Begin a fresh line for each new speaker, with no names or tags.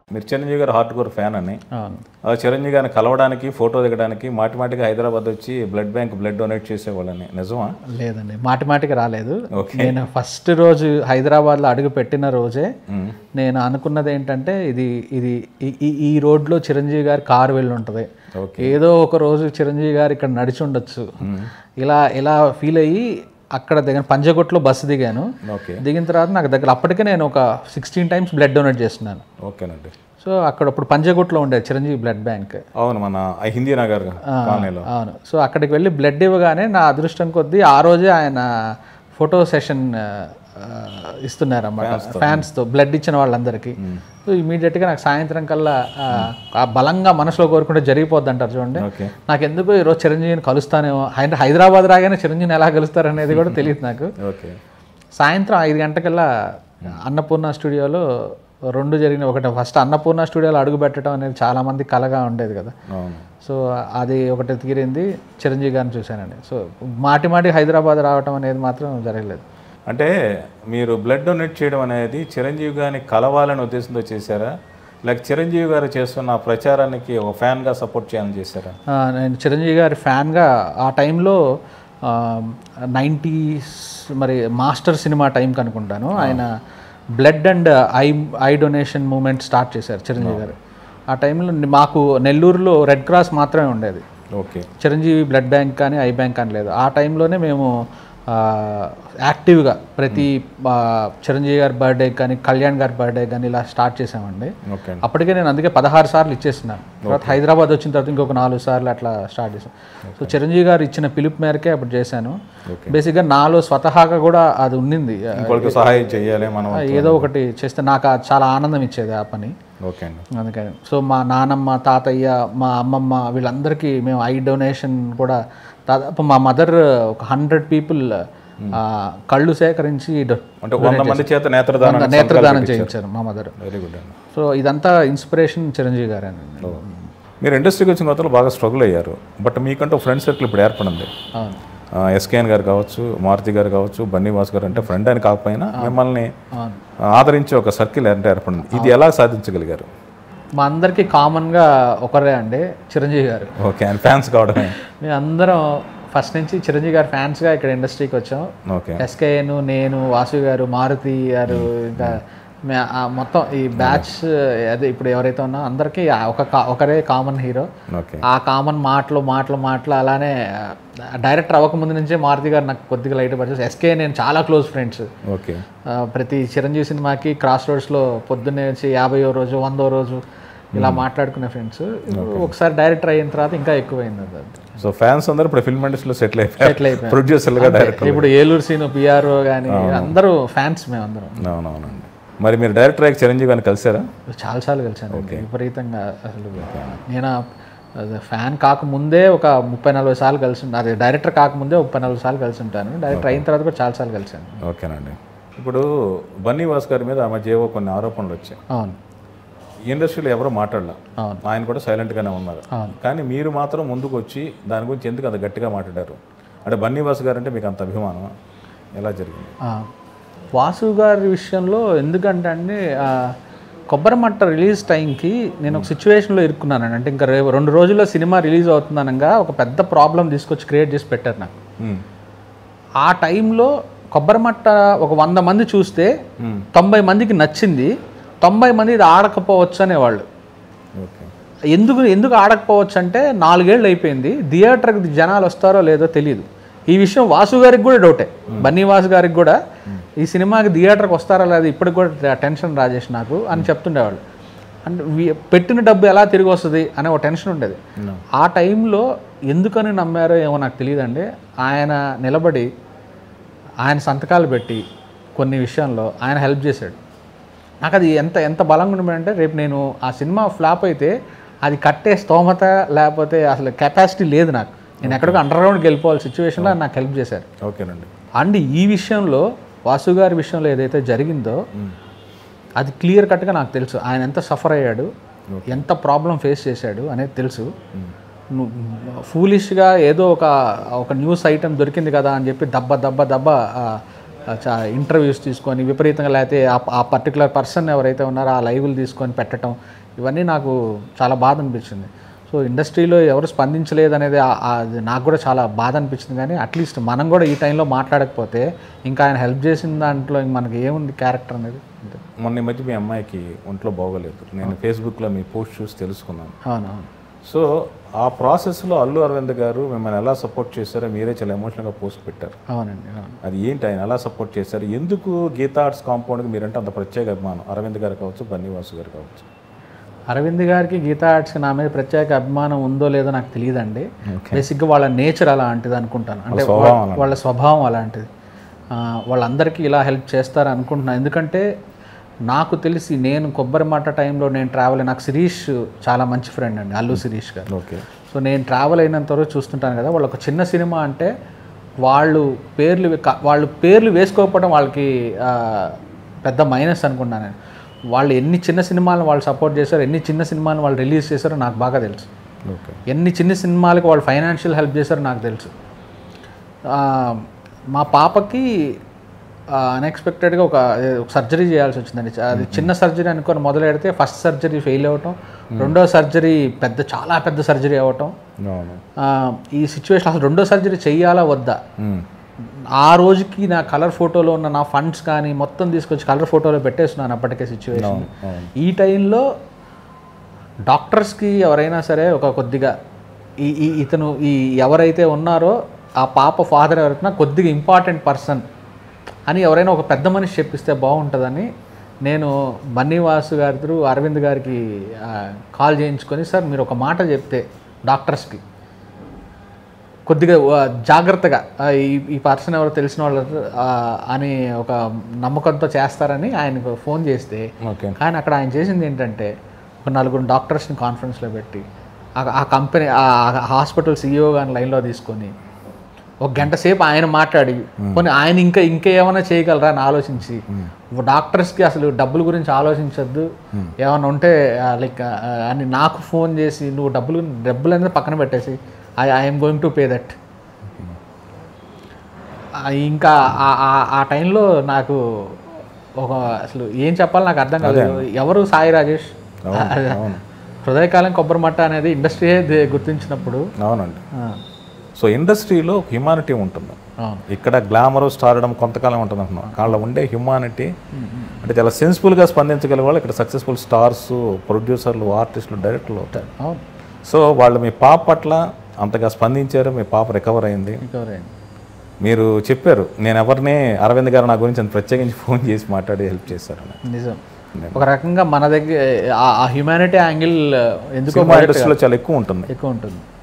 మీరు చిరంజీవి గారు heart core fan అని
అవును
ఆ చిరంజీవి గారిని కలవడానికి ఫోటో దిగడానికి మాటి మాటిగా హైదరాబాద్ వచ్చి బ్లడ్ బ్యాంక్ బ్లడ్ డొనేట్ చేసేవాళ్ళని నిజమా
లేదండి మాటి మాటికి రాలేదు
ఓకే.
నేను ఫస్ట్ రోజు హైదరాబాద్లో అడుగు పెట్టిన రోజే
మ్మ్.
నేను అనుకున్నది ఏంటంటే ఇది ఇది ఈ- ఈ ఈ రోడ్లో చిరంజీవి గారి కారు వెళ్ళి ఉంటుంది
ఓకే.
ఏదో ఒక రోజు చిరంజీవి గారు ఇక్కడ నడిచి ఉండొచ్చు ఇలా ఇలా ఫీల్ అయ్యి అక్కడ దిగాను పంజగుట్లో బస్సు దిగాను
ఓకే
దిగిన తర్వాత నాకు దగ్గర అప్పటికే నేను ఒక సిక్స్టీన్ టైమ్స్ బ్లడ్ డొనేట్ చేస్తున్నాను
ఓకేనండి
సో అక్కడ ఇప్పుడు పంజగుట్లో ఉండేది చిరంజీవి బ్లడ్ బ్యాంక్
అవును మన ఆ హిందీ నగర్ కాలనీలో
అవును సో అక్కడికి వెళ్ళి బ్లడ్ ఇవ్వగానే నా అదృష్టం కొద్దీ ఆ రోజే ఆయన ఫోటో సెషన్ ఇస్తున్నారు అన్నమాట ఫ్యాన్స్తో బ్లడ్ ఇచ్చిన వాళ్ళందరికీ సో ఇమీడియట్గా నాకు సాయంత్రం కల్లా ఆ, ఆ బలంగా మనసులో కోరుకుంటే జరిగిపోద్ది అంటారు చూడండి
ఓకే
నాకు ఎందుకు ఈరోజు చిరంజీవిని కలుస్తానేమో ఆయన హైదరాబాద్ రాగానే చిరంజీవిని ఎలా కలుస్తారు అనేది కూడా తెలియదు నాకు
ఓకే
సాయంత్రం ఐదు గంటకల్లా అన్నపూర్ణ స్టూడియోలో రెండు జరిగిన ఒకటి ఫస్ట్ అన్నపూర్ణ స్టూడియోలో అడుగు పెట్టడం అనేది చాలా మంది కలగా ఉండేది కదా
అవును
సో అది ఒకటి తీరింది చిరంజీవి గారిని చూశానండి సో మాటి మాటి హైదరాబాద్ రావటం అనేది మాత్రం జరగలేదు
అంటే మీరు బ్లడ్ డొనేట్ చేయడం అనేది చిరంజీవి గారిని కలవాలని ఉద్దేశంతో చేశారా లేక చిరంజీవి గారు చేస్తున్న ఆ ప్రచారానికి ఒక ఫ్యాన్గా సపోర్ట్ చేయాలని చేశారా
ఆ, నేను చిరంజీవి గారి ఫ్యాన్గా ఆ టైంలో నైంటీస్ మరి మాస్టర్ సినిమా టైంకి అనుకుంటాను ఆయన blood and eye eye donation movement start చేశారు చిరంజీవి గారు ఆ టైంలో మాకు నెల్లూరులో రెడ్ క్రాస్ మాత్రమే ఉండేది
ఓకే
చిరంజీవి బ్లడ్ బ్యాంక్ కానీ ఐ బ్యాంక్ కానీ లేదు ఆ టైంలోనే మేము ఆ, యాక్టివ్గా ప్రతి ఆ, చిరంజీవి గారి బర్త్డే కానీ కళ్యాణ్ గారి బర్త్డే కానీ ఇలా స్టార్ట్ చేసామండి
ఓకే అండి
అప్పటికే నేను అందుకే పదహారు సార్లు ఇచ్చేస్తున్నాను తర్వాత హైదరాబాద్ వచ్చిన తర్వాత ఇంకొక నాలుగు సార్లు అట్లా స్టార్ట్ చేశాను సో చిరంజీవి గారు ఇచ్చిన పిలుపు మేరకే అప్పుడు చేశాను బేసిక్గా నాలో స్వతహాగా కూడా అది ఉండింది
ఇంకొకరికి సహాయం చేయాలి మనం
ఏదో ఒకటి చేస్తే నాకు అది చాలా ఆనందం ఇచ్చేది ఆ పని
ఓకే అండి
అందుకని సో మా నానమ్మ తాతయ్య మా అమ్మమ్మ వీళ్ళందరికీ మేము ఐ డొనేషన్ కూడా దాదాపు మా మదర్ ఒక హండ్రెడ్ పీపుల్ కళ్ళు సేకరించి డొ-
అంటే వంద మంది చేత నేత్రదానం
నేత్రదానం చేయించారు మా మదర్
వెరీ గుడ్ అండి
సో ఇదంతా ఇన్స్పిరేషన్ చిరంజీవి గారేనండి
మీరు ఇండస్ట్రీకి వచ్చిన కొత్తలో బాగా స్ట్రగుల్ అయ్యారు బట్ మీకంటూ ఫ్రెండ్ సర్కిల్ ఇప్పుడు ఏర్పడింది
అవును
ఎస్కేఎన్ గారు కావచ్చు మారుతి గారు కావచ్చు బన్నీవాస్ గారు అంటే ఫ్రెండ్ అని కాకపోయినా మిమ్మల్ని
అవును
ఆదరించే ఒక సర్కిల్ అంటే ఏర్పడింది ఇది ఎలా సాధించగలిగారు
మా అందరికీ కామన్గా ఒకరే అండి చిరంజీవి గారు
ఓకే అండ్ ఫ్యాన్స్ కావడమే
మేము అందరం ఫస్ట్ నుంచి చిరంజీవి గారు ఫ్యాన్స్గా ఇక్కడ ఇండస్ట్రీకి వచ్చాం
ఓకే
ఎస్కేఎన్ నేను వాసు గారు మారుతి గారు ఇంకా మే- ఆ మొత్తం ఈ బ్యాచ్ అదే ఇప్పుడు ఎవరైతే ఉన్నా అందరికీ ఆ ఒక కా- ఒకరే కామన్ హీరో
ఓకే
ఆ కామన్ మాటలు మాటలు మాటలు అలానే డైరెక్టర్ అవ్వకముందు నుంచే మారుతి గారు నాకు కొద్దిగా లైట్ పడిచేసి ఎస్కే నేను చాలా క్లోజ్ ఫ్రెండ్స్
ఓకే
ప్రతి చిరంజీవి సినిమాకి క్రాస్ రోడ్స్లో పొద్దున్నే వచ్చి యాభైయో రోజు వందో రోజు ఇలా మాట్లాడుకునే ఫ్రెండ్స్ ఒకసారి డైరెక్టర్ అయిన తర్వాత ఇంకా ఎక్కువైంది అది
సో ఫ్యాన్స్ అందరూ ఇప్పుడు ఫిల్మ్ ఇండస్ట్రీలో సెటిల్
Settle
అయిపోయారు
అయిపోయారు.
ప్రొడ్యూసర్లుగా డైరెక్టర్
ఇప్పుడు ఏలూరు సీను పిఆర్ఓ కానీ అందరూ ఫ్యాన్స్ మేమందరం
అవునవునండి మరి మీరు డైరెక్టర్ అయ్యి చిరంజీవి గారిని కలిసారా
చాలాసార్లు కలిసాను విపరీతంగా అసలు నేను ఫ్యాన్ కాకముందే ఒక ముప్పై నలభై సార్లు కలిసి ఉంటాను అదే డైరెక్టర్ కాకముందే ముప్పై నలభై సార్లు కలిసి ఉంటాను డైరెక్టర్ అయిన తర్వాత కూడా చాలాసార్లు కలిసాను
ఓకేనండి ఇప్పుడు బన్నీవాస్ గారి మీద ఆ మధ్య ఏవో కొన్ని ఆరోపణలు వచ్చాయి
అవును
ఈ ఇండస్ట్రీలో ఎవరో మాట్లాడలే
అవును
ఆయన కూడా సైలెంట్గానే ఉన్నారు
అవును.
కానీ మీరు మాత్రం ముందుకు వచ్చి దాని గురించి ఎందుకు అంత గట్టిగా మాట్లాడారు అంటే బన్నీవాస్ గారు అంటే మీకు అంత అభిమానం ఎలా జరిగింది
ఆ, వాసు గారి విషయంలో ఎందుకంటే అండి ఆ, కొబ్బరి మట్ట రిలీజ్ టైంకి నేను ఒక సిచ్యువేషన్లో ఇరుక్కున్నాను అంటే ఇంకా రేపు రెండు రోజుల్లో సినిమా రిలీజ్ అవుతుందనగా ఒక పెద్ద ప్రాబ్లం తీసుకొచ్చి క్రియేట్ చేసి పెట్టారు నాకు
మ్మ్.
ఆ టైంలో కొబ్బరి మట్ట ఒక వంద మంది చూస్తే
మ్మ్.
తొంభై మందికి నచ్చింది తొంభై మంది ఇది ఆడకపోవచ్చు అనేవాళ్ళు
ఓకే
ఎందుకు ఎందుకు ఆడకపోవచ్చు అంటే నాలుగేళ్ళు అయిపోయింది థియేటర్కి జనాలు వస్తారో లేదో తెలియదు ఈ విషయం వాసు గారికి కూడా డౌటే బన్నీ వాసు గారికి కూడా ఈ సినిమాకి థియేటర్కి వస్తారా లేదా ఇప్పటికి కూడా టెన్షన్ రాజేష్ నాకు అని చెప్తుండేవాళ్ళు అంటే వీ- పెట్టిన డబ్బు ఎలా తిరిగి వస్తుంది అనే ఒక టెన్షన్ ఉండేది ఆ టైంలో ఎందుకని నమ్మారో ఏమో నాకు తెలియదండి ఆయన నిలబడి ఆయన సంతకాలు పెట్టి కొన్ని విషయంలో ఆయన హెల్ప్ చేశాడు నాకు అది ఎంత ఎంత బలంగా ఉండమంటే రేపు నేను ఆ సినిమా ఫ్లాప్ అయితే అది కట్టే స్తోమత లేకపోతే అసలు కెపాసిటీ లేదు నాకు నేను ఎక్కడికో అండర్ గ్రౌండ్కి వెళ్ళిపోవాలి సిచ్యువేషన్లో నాకు హెల్ప్ చేశారు
ఓకేనండి
అండ్ ఈ విషయంలో వాసు గారి విషయంలో ఏదైతే జరిగిందో అది క్లియర్ కట్గా నాకు తెలుసు ఆయన ఎంత సఫర్ అయ్యాడు ఎంత ప్రాబ్లం ఫేస్ చేశాడు అనేది తెలుసు ఫూలిష్గా ఏదో ఒక ఒక న్యూస్ ఐటెం దొరికింది కదా అని చెప్పి దబ్బ దబ్బ దబ్బ ఇంటర్వ్యూస్ తీసుకొని విపరీతంగా లేకపోతే ఆ- ఆ పర్టికులర్ పర్సన్ ఎవరైతే ఉన్నారో ఆ లైవ్లు తీసుకొని పెట్టడం ఇవన్నీ నాకు చాలా బాధ అనిపించింది సో ఇండస్ట్రీలో ఎవరు స్పందించలేదు అనేది ఆ- ఆ- అది నాకు కూడా చాలా బాధ అనిపించింది కానీ అట్లీస్ట్ మనం కూడా ఈ టైంలో మాట్లాడకపోతే ఇంకా ఆయన హెల్ప్ చేసిన దాంట్లో ఇంక మనకి ఏముంది క్యారెక్టర్ అనేది అంతే.
మొన్న ఈ మధ్య మీ అమ్మాయికి ఒంట్లో బాగోలేదు నేను ఫేస్బుక్లో మీ పోస్ట్ చూసి తెలుసుకున్నాను
అవునవును
సో ఆ ప్రాసెస్లో అల్లు అరవింద్ గారు మిమ్మల్ని ఎలా సపోర్ట్ చేశారో మీరే చాలా ఎమోషనల్గా పోస్ట్ పెట్టారు
అవునండి అవును
అది ఏంటి ఆయన ఎలా సపోర్ట్ చేశారు ఎందుకు గీతా ఆర్ట్స్ కాంపౌండ్కి మీరంటే అంత ప్రత్యేక అభిమానం అరవింద్ గారు కావచ్చు బన్నీవాసు గారు కావచ్చు
అరవింద్ గారికి గీతా ఆర్ట్స్కి నా మీద ప్రత్యేక అభిమానం ఉందో లేదో నాకు తెలియదండి బేసిక్గా వాళ్ళ నేచర్ అలాంటిది అనుకుంటాను అంటే
స్వభావం
వాళ్ళ- వాళ్ళ స్వభావం అలాంటిది ఆ, వాళ్ళందరికీ ఇలా హెల్ప్ చేస్తారు అనుకుంటున్నాను ఎందుకంటే నాకు తెలిసి నేను కొబ్బరి మాట టైంలో నేను ట్రావెల్ నాకు శిరీష్ చాలా మంచి ఫ్రెండ్ అండి అల్లు శిరీష్ గారు
ఓకే
సో నేను ట్రావెల్ అయినంత వరకు చూస్తుంటాను కదా వాళ్ళు ఒక చిన్న సినిమా అంటే వాళ్ళు పేర్లు క- వాళ్ళు పేర్లు వేసుకోకపోవడం వాళ్ళకి ఆ, పెద్ద మైనస్ అనుకున్నాను నేను వాళ్ళు ఎన్ని చిన్న సినిమాలను వాళ్ళు సపోర్ట్ చేశారు ఎన్ని చిన్న సినిమాలను వాళ్ళు రిలీజ్ చేశారో నాకు బాగా తెలుసు
ఓకే
ఎన్ని చిన్న సినిమాలకు వాళ్ళు ఫైనాన్షియల్ హెల్ప్ చేశారో నాకు తెలుసు ఆ, మా పాపకి అన్ఎక్స్పెక్టెడ్గా ఒక ఒక సర్జరీ చేయాల్సి వచ్చిందండి అది చిన్న సర్జరీ అనుకొని మొదలు పెడితే ఫస్ట్ సర్జరీ ఫెయిల్ అవ్వటం రెండో సర్జరీ పెద్ద చాలా పెద్ద సర్జరీ అవ్వటం
అవును
ఆ, ఈ సిచ్యువేషన్ అసలు రెండో సర్జరీ చెయ్యాలా వద్దా
మ్మ్.
ఆ రోజుకి నా కలర్ ఫోటోలో ఉన్న నా ఫండ్స్ కానీ మొత్తం తీసుకొచ్చి కలర్ ఫోటోలో పెట్టేస్తున్నాను అప్పటికే సిచ్యువేషన్
అవును
ఈ టైంలో డాక్టర్స్కి ఎవరైనా సరే ఒక కొద్దిగా ఈ ఈ ఇతను ఈ ఎవరైతే ఉన్నారో ఆ పాప ఫాదర్ ఎవరైనా కొద్దిగా ఇంపార్టెంట్ పర్సన్ అని ఎవరైనా ఒక పెద్ద మనిషి చెప్పిస్తే బాగుంటుందని నేను బన్నీవాసు గారి త్రూ అరవింద్ గారికి ఆ, కాల్ చేయించుకొని సార్ మీరు ఒక మాట చెప్తే డాక్టర్స్కి కొద్దిగా ఆ, జాగ్రత్తగా ఆ, ఈ ఈ పర్సన్ ఎవరో తెలిసిన వాళ్ళు ఆ, అని ఒక నమ్మకంతో చేస్తారని ఆయనకు ఫోన్ చేస్తే
ఓకే
కానీ అక్కడ ఆయన చేసింది ఏంటంటే ఒక నలుగురు డాక్టర్స్ని కాన్ఫరెన్స్లో పెట్టి ఆ- ఆ కంపెనీ ఆ హాస్పిటల్ సీఈఓ గారిని లైన్లో తీసుకొని ఒక గంట సేపు ఆయన మాట్లాడి కొన్ని ఆయన ఇంకా ఇంకా ఏమైనా చేయగలరా అని ఆలోచించి డాక్టర్స్కి అసలు డబ్బుల గురించి ఆలోచించొద్దు ఏమైనా ఉంటే లైక్ అని నాకు ఫోన్ చేసి నువ్వు డబ్బులు డబ్బులు అనేది పక్కన పెట్టేసి I I'm going to pay that ఇంకా ఆ- ఆ- ఆ టైంలో నాకు ఒక అసలు ఏం చెప్పాలో నాకు అర్థం కాలేదు ఎవరు సాయి రాజేష్
అవును
హృదయకాలం కొబ్బరి మట్ట అనేది ఇండస్ట్రీయే ది- గుర్తించినప్పుడు
అవునండి
ఆ,
సో ఇండస్ట్రీలో హ్యుమానిటీ ఉంటుంది
అవును
ఇక్కడ గ్లామర్ స్టార్డమ్ కొంతకాలం ఉంటుంది అంటున్నాం వాళ్ళ ఉండే హ్యుమానిటీ అంటే చాలా సెన్సిబుల్గా స్పందించగల వాళ్ళు ఇక్కడ సక్సెస్ఫుల్ స్టార్స్ ప్రొడ్యూసర్లు ఆర్టిస్టులు డైరెక్టర్లు అవుతారు
అవును
సో వాళ్ళు మీ పాప పట్ల అంతగా స్పందించారు మీ పాప రికవర్ అయింది
రికవర్ అయింది
మీరు చెప్పారు నేను ఎవరిని అరవింద్ గారు నా గురించి అంత ప్రత్యేకించి ఫోన్ చేసి మాట్లాడి హెల్ప్ చేశారని
నిజం ఒక రకంగా మన దగ్గర ఆ- ఆ హ్యుమానిటీ యాంగిల్ ఎందుకో
సినిమా ఇండస్ట్రీలో చాలా ఎక్కువ ఉంటుంది
ఎక్కువ ఉంటుంది